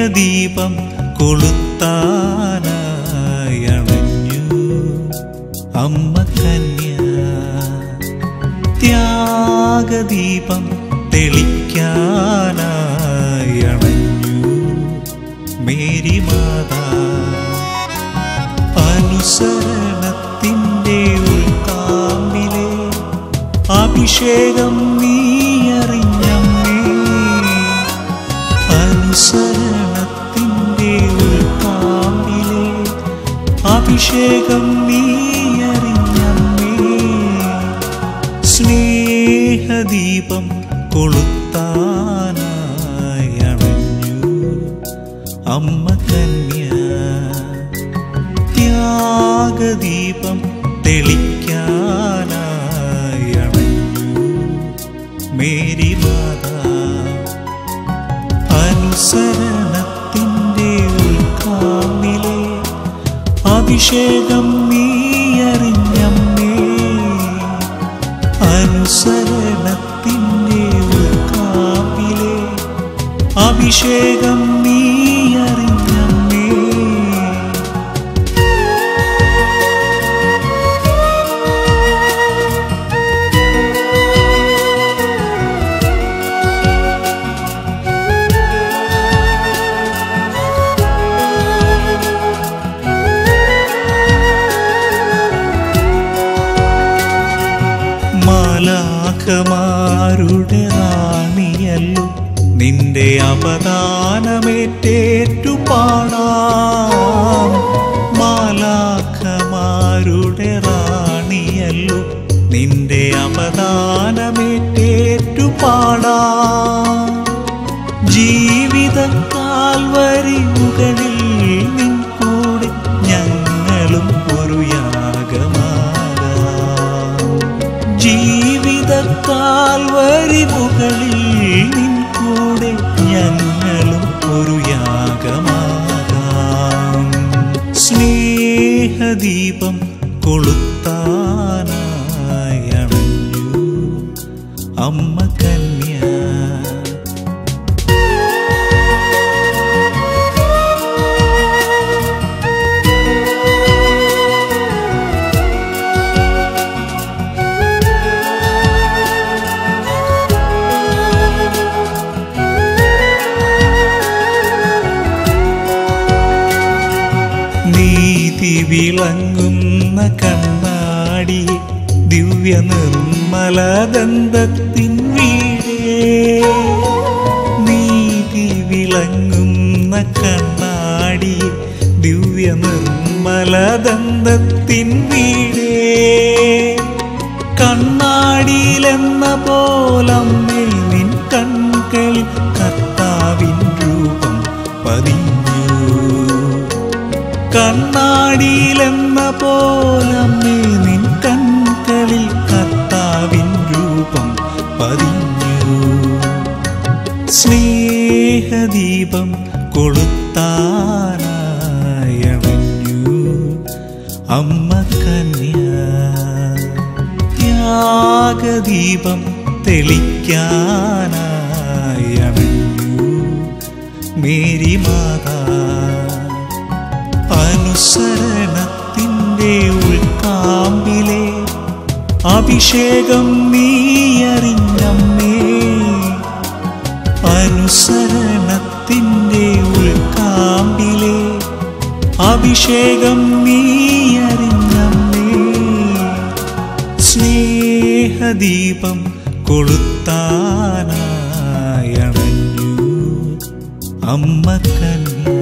സ്നേഹദീപം കൊളുത്താനായണഞ്ഞു അമ്മ കന്യ ത്യാഗദീപം തെളിക്കാനായണഞ്ഞു മേരി മാതാ അനുസരണത്തിൻ്റെ ഉൾക്കാമ്പിലെ അഭിഷേകം നീ അറിഞ്ഞമ്മേ അനുസരണത്തിൻ്റെ ഉൾക്കാമ്പിലെ അഭിഷേകം നീ അറിഞ്ഞമ്മേ സ്നേഹദീപം കൊളുത്താനായണഞ്ഞു അമ്മ കന്യ ത്യാഗദീപം തെളിക്കാനായണഞ്ഞു മേരി മാതാ അനുസരണത്തിൻ്റെ ഉൾക്കാമ്പിലെ അഭിഷേകം നീ അറിഞ്ഞമ്മേ അനുസരണത്തിൻ്റെ ഉൾക്കാമ്പിലെ അഭിഷേകം നീ അറിഞ്ഞമ്മേ മാലാഖമാരുടെ റാണിയല്ലോ നിന്റെ അപദാനമേറ്റേറ്റു പാടാം മാലാഖമാരുടെ റാണിയല്ലോ നിന്റെ അപദാനമേറ്റേറ്റു പാടാം ജീവിത കാൽവരിമുകളിൽ നിൻ കൂടെ ഞങ്ങളും ഒരു യാഗമാകാം ജീവിത കാൽവരിമുകളിൽ നിൻ കൂടെ ഞങ്ങളും ഒരു യാഗമാകാം സ്നേഹദീപം കൊളുത്താനായണഞ്ഞു അമ്മ കന്യ നീതി വിളങ്ങുന്ന കണ്ണാടി ദിവ്യ നിർമ്മല ദന്തത്തിൻ വീടേ നീതി വിളങ്ങുന്ന കണ്ണാടി ദിവ്യ നിർമ്മല ദന്തത്തിൻ വീടേ കണ്ണാടിയിലെന്ന പോലമ്മേ നിൻ കൺകളിൽ കർത്താവിൻ രൂപം പതിഞ്ഞു കണ്ണാടിയിലെന്ന പോലമ്മേ നിൻ കൺകളിൽ കർത്താവിൻ രൂപം പതിഞ്ഞു സ്നേഹദീപം കൊളുത്താനായണഞ്ഞു അമ്മ കന്യ ത്യാഗദീപം തെളിക്കാനായണഞ്ഞു മേരി മാതാ അനുസരണത്തിൻ്റെ ഉൾക്കാമ്പിലെ അഭിഷേകം നീ അറിഞ്ഞമ്മേ അനുസരണത്തിൻ്റെ ഉൾക്കാമ്പിലെ അഭിഷേകം നീ അറിഞ്ഞമ്മേ സ്നേഹദീപം കൊളുത്താനായണഞ്ഞു അമ്മ കന്യ